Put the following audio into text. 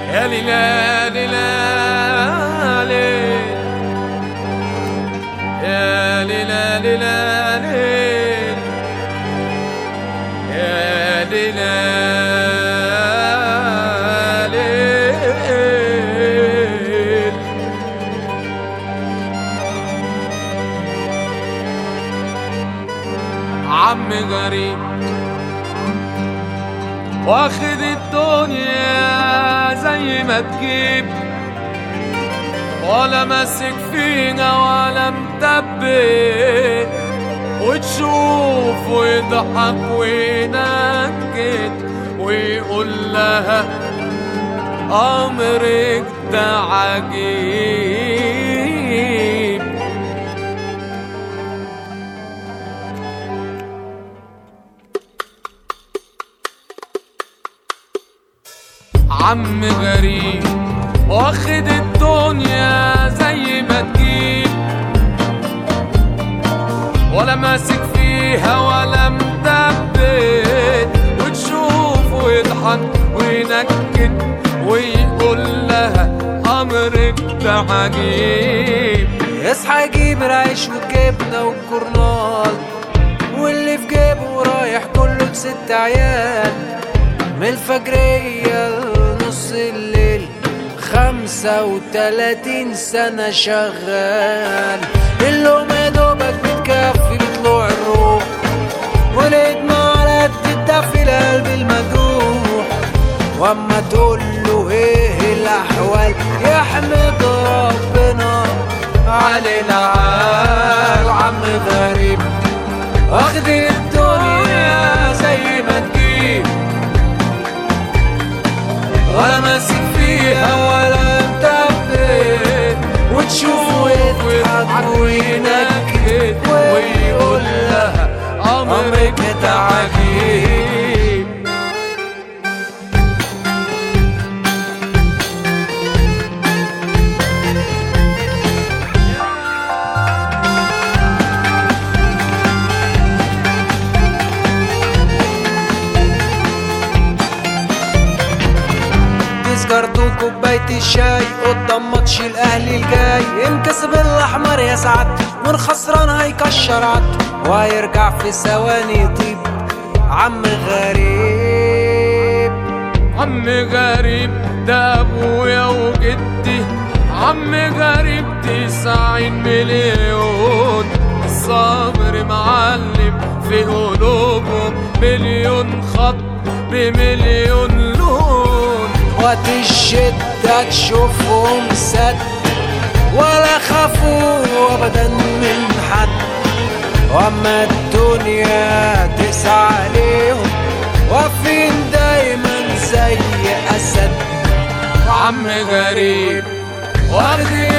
يا ليلى ليلى ليل يا ليلى ليلى ليل يا ليلى ليل عم غريب واخد الدنيا زي ما تجيب ولا ماسك فينا ولا مدبر وتشوف ويضحك وينكد ويقول لها أمرك ده عجيب عم غريب واخد الدنيا زي ما تجيب ولا ماسك فيها ولا مدبت وتشوف ويضحك وينكد ويقول لها امرك ده عجيب اصحى يجيب العيش والجبنة والجورنال واللي في جيبه رايح كله بست عيال من الفجرية لنص الليل خمسة وتلاتين سنة شغال اللقمة يا دوبك بتكفي بطلوع الروح والإدمى على قد الدفي القلب المجروح واما تقول له ايه الاحوال يحمد ربنا على العال عم غريب واخد الدنيا زي ما تجيب ولا ماسك فيها ولا مدبر وتشوف ويضحك وينكد ويقول لها امرك ده عجيب سجارته وكوباية الشاي قدام ماتش الاهلي الجاي انكسب الاحمر يا سعادته والخسران هيكشر عدته وهيرجع في ثواني يطيب عم غريب عم غريب ده ابويا وجدي عم غريب تسعين مليون الصبر معلم في قلوبهم مليون خط بمليون لون وقت الشدة تشوفهم سد ولا خافوا ابدا من حد واما الدنيا تسعى عليهم واقفين دايما زي اسد عم غريب واخد